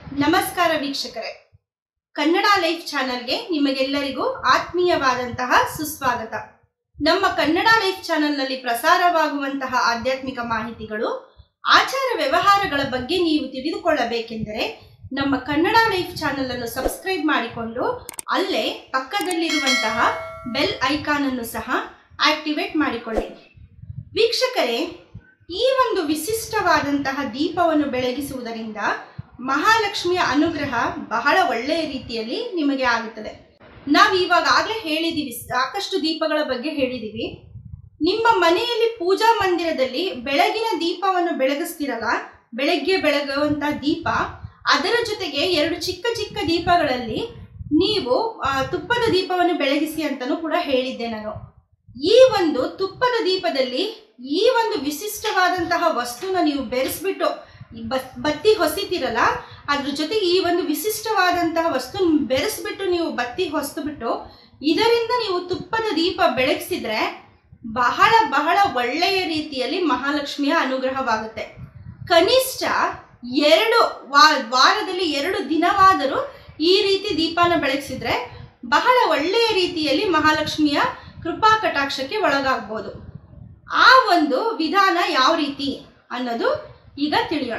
ನಮಸ್ಕಾರ ವೀಕ್ಷಕರೇ ಕನ್ನಡ ಲೈಫ್ ಚಾನೆಲ್ಗೆ ನಿಮಗೆಲ್ಲರಿಗೂ ಆತ್ಮೀಯವಾದಂತಹ ಸುಸ್ವಾಗತ ನಮ್ಮ ಕನ್ನಡ ಲೈಫ್ ಚಾನೆಲ್ನಲ್ಲಿ ಪ್ರಸಾರವಾಗುವಂತಹ ಆಧ್ಯಾತ್ಮಿಕ ಮಾಹಿತಿಗಳು ಆಚಾರ ವ್ಯವಹಾರಗಳ ಬಗ್ಗೆ ನೀವು ತಿಳಿದುಕೊಳ್ಳಬೇಕೆಂದರೆ ನಮ್ಮ ಕನ್ನಡ ಲೈಫ್ ಚಾನೆಲ್ ಅನ್ನು ಸಬ್ಸ್ಕ್ರೈಬ್ ಮಾಡಿಕೊಂಡು ಅಲ್ಲೇ ಪಕ್ಕದಲ್ಲಿರುವಂತಹ ಬೆಲ್ ಐಕಾನ್ ಅನ್ನು ಸಹ ಆಕ್ಟಿವೇಟ್ ಮಾಡಿಕೊಳ್ಳಿ ವೀಕ್ಷಕರೇ ಈ ಒಂದು ವಿಶಿಷ್ಟವಾದಂತಹ ದೀಪವನ್ನು ಬೆಳಗಿಸುವುದರಿಂದ ಮಹಾಲಕ್ಷ್ಮಿಯ ಅನುಗ್ರಹ ಬಹಳ ಒಳ್ಳೆಯ ರೀತಿಯಲ್ಲಿ ನಿಮಗೆ ಆಗುತ್ತದೆ ನಾವು ಇವಾಗ ಆಗಲೇ ಹೇಳಿದ್ದೀವಿ ಸಾಕಷ್ಟು ದೀಪಗಳ ಬಗ್ಗೆ ಹೇಳಿದ್ದೀವಿ ನಿಮ್ಮ ಮನೆಯಲ್ಲಿ ಪೂಜಾ ಮಂದಿರದಲ್ಲಿ ಬೆಳಗಿನ ದೀಪವನ್ನು ಬೆಳಗಿಸ್ತಿರಲ್ಲ ಬೆಳಗ್ಗೆ ಬೆಳಗುವಂತ ದೀಪ ಅದರ ಜೊತೆಗೆ ಎರಡು ಚಿಕ್ಕ ಚಿಕ್ಕ ದೀಪಗಳಲ್ಲಿ ನೀವು ಆ, ತುಪ್ಪದ ದೀಪವನ್ನು ಬೆಳಗಿಸಿ ಅಂತಲೂ ಕೂಡ ಹೇಳಿದ್ದೆ ನಾನು ಈ ಒಂದು ತುಪ್ಪದ ದೀಪದಲ್ಲಿ ಈ ಒಂದು ವಿಶಿಷ್ಟವಾದಂತಹ ವಸ್ತುನ ನೀವು ಬೆರೆಸ್ಬಿಟ್ಟು ಈ ಬಸ್ ಬತ್ತಿ ಹೊಸಿತೀರಲ್ಲ ಅದ್ರ ಜೊತೆಗೆ ಈ ಒಂದು ವಿಶಿಷ್ಟವಾದಂತಹ ವಸ್ತು ಬೆರೆಸ್ಬಿಟ್ಟು ನೀವು ಬತ್ತಿ ಹೊಸ್ಬಿಟ್ಟು ಇದರಿಂದ ನೀವು ತುಪ್ಪದ ದೀಪ ಬೆಳಗಿಸಿದ್ರೆ ಬಹಳ ಬಹಳ ಒಳ್ಳೆಯ ರೀತಿಯಲ್ಲಿ ಮಹಾಲಕ್ಷ್ಮಿಯ ಅನುಗ್ರಹವಾಗುತ್ತೆ ಕನಿಷ್ಠ ಎರಡು ವಾ ವಾರದಲ್ಲಿ ಎರಡು ದಿನವಾದರೂ ಈ ರೀತಿ ದೀಪನ ಬೆಳಗಿಸಿದ್ರೆ ಬಹಳ ಒಳ್ಳೆಯ ರೀತಿಯಲ್ಲಿ ಮಹಾಲಕ್ಷ್ಮಿಯ ಕೃಪಾ ಕಟಾಕ್ಷಕ್ಕೆ ಒಳಗಾಗ್ಬೋದು ಆ ಒಂದು ವಿಧಾನ ಯಾವ ರೀತಿ ಅನ್ನೋದು ಈಗ ತಿಳಿಯೋಣ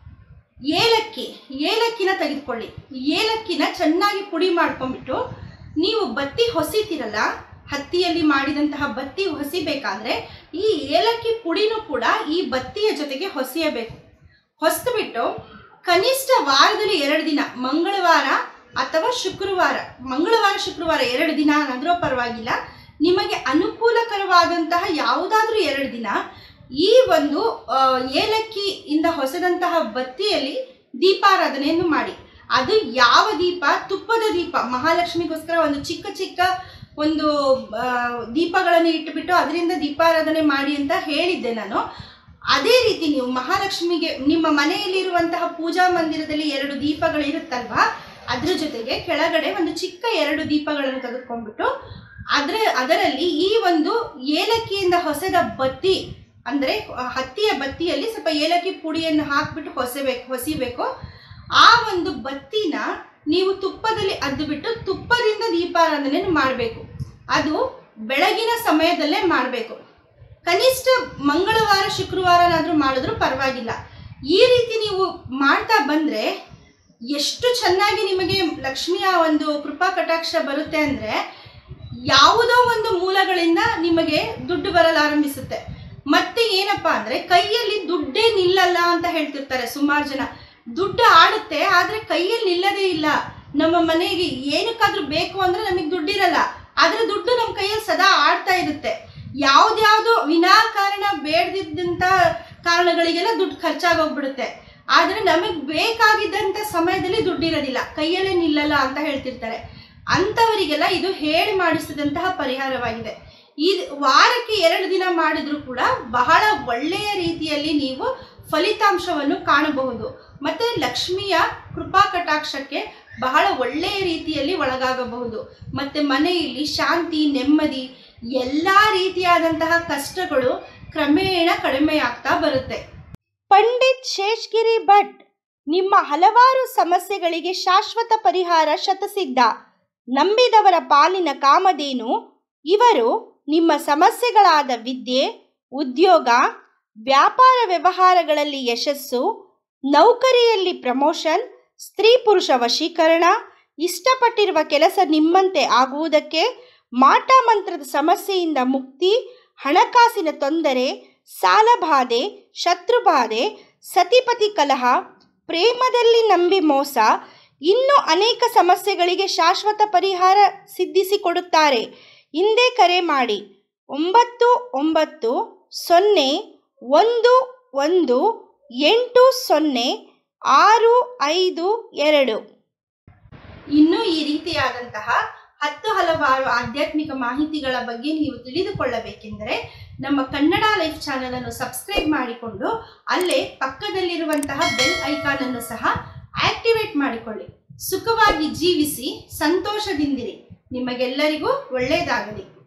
ಏಲಕ್ಕಿ ಏಲಕ್ಕಿನ ತೆಗೆದುಕೊಳ್ಳಿ ಏಲಕ್ಕಿನ ಚೆನ್ನಾಗಿ ಪುಡಿ ಮಾಡ್ಕೊಂಡ್ಬಿಟ್ಟು ನೀವು ಬತ್ತಿ ಹೊಸಿತೀರಲ್ಲ ಹತ್ತಿಯಲ್ಲಿ ಮಾಡಿದಂತಹ ಬತ್ತಿ ಹೊಸಿಬೇಕಾದ್ರೆ ಈ ಏಲಕ್ಕಿ ಪುಡಿನೂ ಕೂಡ ಈ ಬತ್ತಿಯ ಜೊತೆಗೆ ಹೊಸೆಯಬೇಕು ಹೊಸ್ಬಿಟ್ಟು ಕನಿಷ್ಠ ವಾರದಲ್ಲಿ ಎರಡು ದಿನ ಮಂಗಳವಾರ ಅಥವಾ ಶುಕ್ರವಾರ ಮಂಗಳವಾರ ಶುಕ್ರವಾರ ಎರಡು ದಿನ ಆದರೂ ಪರವಾಗಿಲ್ಲ ನಿಮಗೆ ಅನುಕೂಲಕರವಾದಂತಹ ಯಾವುದಾದ್ರೂ ಎರಡು ದಿನ ಈ ಒಂದು ಆ, ಏಲಕ್ಕಿಯಿಂದ ಹೊಸದಂತಹ ಬತ್ತಿಯಲ್ಲಿ ದೀಪಾರಾಧನೆಯನ್ನು ಮಾಡಿ ಅದು ಯಾವ ದೀಪ ತುಪ್ಪದ ದೀಪ ಮಹಾಲಕ್ಷ್ಮಿಗೋಸ್ಕರ ಒಂದು ಚಿಕ್ಕ ಚಿಕ್ಕ ಒಂದು ಆ, ದೀಪಗಳನ್ನು ಇಟ್ಟುಬಿಟ್ಟು ಅದರಿಂದ ದೀಪಾರಾಧನೆ ಮಾಡಿ ಅಂತ ಹೇಳಿದ್ದೆ ನಾನು ಅದೇ ರೀತಿ ನೀವು ಮಹಾಲಕ್ಷ್ಮಿಗೆ ನಿಮ್ಮ ಮನೆಯಲ್ಲಿರುವಂತಹ ಪೂಜಾ ಮಂದಿರದಲ್ಲಿ ಎರಡು ದೀಪಗಳು ಇರುತ್ತಲ್ವಾ ಅದ್ರ ಜೊತೆಗೆ ಕೆಳಗಡೆ ಒಂದು ಚಿಕ್ಕ ಎರಡು ದೀಪಗಳನ್ನು ತೆಗೆದುಕೊಂಡ್ಬಿಟ್ಟು ಅದರ ಅದರಲ್ಲಿ ಈ ಒಂದು ಏಲಕ್ಕಿಯಿಂದ ಹೊಸದ ಬತ್ತಿ ಅಂದ್ರೆ ಆ ಹತ್ತಿಯ ಬತ್ತಿಯಲ್ಲಿ ಸ್ವಲ್ಪ ಏಲಕ್ಕಿ ಪುಡಿಯನ್ನು ಹಾಕ್ಬಿಟ್ಟು ಹೊಸಬೇಕು ಹೊಸಿಬೇಕು ಆ ಒಂದು ಬತ್ತಿನ ನೀವು ತುಪ್ಪದಲ್ಲಿ ಅದ್ದುಬಿಟ್ಟು ತುಪ್ಪದಿಂದ ದೀಪಾರಾಧನೆ ಮಾಡಬೇಕು ಅದು ಬೆಳಗಿನ ಸಮಯದಲ್ಲೇ ಮಾಡಬೇಕು ಕನಿಷ್ಠ ಮಂಗಳವಾರ ಶುಕ್ರವಾರನಾದ್ರೂ ಮಾಡಿದ್ರೂ ಪರವಾಗಿಲ್ಲ ಈ ರೀತಿ ನೀವು ಮಾಡ್ತಾ ಬಂದ್ರೆ ಎಷ್ಟು ಚೆನ್ನಾಗಿ ನಿಮಗೆ ಲಕ್ಷ್ಮಿಯ ಒಂದು ಕೃಪಾ ಕಟಾಕ್ಷ ಬರುತ್ತೆ ಅಂದ್ರೆ ಯಾವುದೋ ಒಂದು ಮೂಲಗಳಿಂದ ನಿಮಗೆ ದುಡ್ಡು ಬರಲಾರಂಭಿಸುತ್ತೆ ಮತ್ತೆ ಏನಪ್ಪಾ ಅಂದ್ರೆ ಕೈಯಲ್ಲಿ ದುಡ್ಡೇ ನಿಲ್ಲಲ್ಲ ಅಂತ ಹೇಳ್ತಿರ್ತಾರೆ ಸುಮಾರು ಜನ ದುಡ್ಡು ಆಡುತ್ತೆ ಆದ್ರೆ ಕೈಯಲ್ಲಿ ನಿಲ್ಲದೇ ಇಲ್ಲ ನಮ್ಮ ಮನೆಗೆ ಏನಕ್ಕಾದ್ರೂ ಬೇಕು ಅಂದ್ರೆ ನಮಗೆ ದುಡ್ಡಿರಲ್ಲ ಆದ್ರೆ ದುಡ್ಡು ನಮ್ಮ ಕೈಯಲ್ಲಿ ಸದಾ ಆಡ್ತಾ ಇರುತ್ತೆ ಯಾವ್ದ್ಯಾವ್ದು ವಿನಾಕಾರಣ ಬೇಡದಿದ್ದಂತ ಕಾರಣಗಳಿಗೆಲ್ಲ ದುಡ್ಡು ಖರ್ಚಾಗೋಗ್ಬಿಡುತ್ತೆ ಆದ್ರೆ ನಮಗೆ ಬೇಕಾಗಿದ್ದಂತ ಸಮಯದಲ್ಲಿ ದುಡ್ಡಿರೋದಿಲ್ಲ ಕೈಯಲ್ಲೇ ನಿಲ್ಲಲ್ಲ ಅಂತ ಹೇಳ್ತಿರ್ತಾರೆ ಅಂಥವರಿಗೆಲ್ಲ ಇದು ಹೇಳಿ ಮಾಡಿಸಿದಂತಹ ಪರಿಹಾರವಾಗಿದೆ ಈ ವಾರಕ್ಕೆ ಎರಡು ದಿನ ಮಾಡಿದ್ರು ಕೂಡ ಬಹಳ ಒಳ್ಳೆಯ ರೀತಿಯಲ್ಲಿ ನೀವು ಫಲಿತಾಂಶವನ್ನು ಕಾಣಬಹುದು ಮತ್ತೆ ಲಕ್ಷ್ಮಿಯ ಕೃಪಾ ಕಟಾಕ್ಷಕ್ಕೆ ಬಹಳ ಒಳ್ಳೆಯ ರೀತಿಯಲ್ಲಿ ಒಳಗಾಗಬಹುದು ಮತ್ತೆ ಮನೆಯಲ್ಲಿ ಶಾಂತಿ ನೆಮ್ಮದಿ ಎಲ್ಲ ರೀತಿಯಾದಂತಹ ಕಷ್ಟಗಳು ಕ್ರಮೇಣ ಕಡಿಮೆಯಾಗ್ತಾ ಬರುತ್ತೆ ಪಂಡಿತ್ ಶೇಷ್ಗಿರಿ ಭಟ್ ನಿಮ್ಮ ಹಲವಾರು ಸಮಸ್ಯೆಗಳಿಗೆ ಶಾಶ್ವತ ಪರಿಹಾರ ಶತಸಿದ್ಧ ನಂಬಿದವರ ಪಾಲಿನ ಕಾಮಧೇನು ಇವರು ನಿಮ್ಮ ಸಮಸ್ಯೆಗಳಾದ ವಿದ್ಯೆ ಉದ್ಯೋಗ ವ್ಯಾಪಾರ ವ್ಯವಹಾರಗಳಲ್ಲಿ ಯಶಸ್ಸು ನೌಕರಿಯಲ್ಲಿ ಪ್ರಮೋಷನ್ ಸ್ತ್ರೀ ಪುರುಷ ವಶೀಕರಣ ಇಷ್ಟಪಟ್ಟಿರುವ ಕೆಲಸ ನಿಮ್ಮಂತೆ ಆಗುವುದಕ್ಕೆ ಮಾಟ ಮಂತ್ರದ ಸಮಸ್ಯೆಯಿಂದ ಮುಕ್ತಿ ಹಣಕಾಸಿನ ತೊಂದರೆ ಸಾಲಬಾಧೆ ಶತ್ರುಬಾಧೆ ಸತಿಪತಿ ಕಲಹ ಪ್ರೇಮದಲ್ಲಿ ನಂಬಿ ಮೋಸ ಇನ್ನೂ ಅನೇಕ ಸಮಸ್ಯೆಗಳಿಗೆ ಶಾಶ್ವತ ಪರಿಹಾರ ಸಿದ್ಧಿಸಿಕೊಡುತ್ತಾರೆ ಹಿಂದೆ ಕರೆ ಮಾಡಿ ಒಂಬತ್ತು ಒಂಬತ್ತು ಸೊನ್ನೆ ಒಂದು ಒಂದು ಎಂಟು ಸೊನ್ನೆ ಆರು ಐದು ಎರಡು ಇನ್ನು ಈ ರೀತಿಯಾದಂತಹ ಹತ್ತು ಹಲವಾರು ಆಧ್ಯಾತ್ಮಿಕ ಮಾಹಿತಿಗಳ ಬಗ್ಗೆ ನೀವು ತಿಳಿದುಕೊಳ್ಳಬೇಕೆಂದರೆ ನಮ್ಮ ಕನ್ನಡ ಲೈಫ್ ಚಾನೆಲ್ ಅನ್ನು ಸಬ್ಸ್ಕ್ರೈಬ್ ಮಾಡಿಕೊಂಡು ಅಲ್ಲೇ ಪಕ್ಕದಲ್ಲಿರುವಂತಹ ಬೆಲ್ ಐಕಾನ್ ಅನ್ನು ಸಹ ಆಕ್ಟಿವೇಟ್ ಮಾಡಿಕೊಳ್ಳಿ ಸುಖವಾಗಿ ಜೀವಿಸಿ ಸಂತೋಷದಿಂದಿರಿ ನಿಮಗೆಲ್ಲರಿಗೂ ಒಳ್ಳೆಯದಾಗಲಿ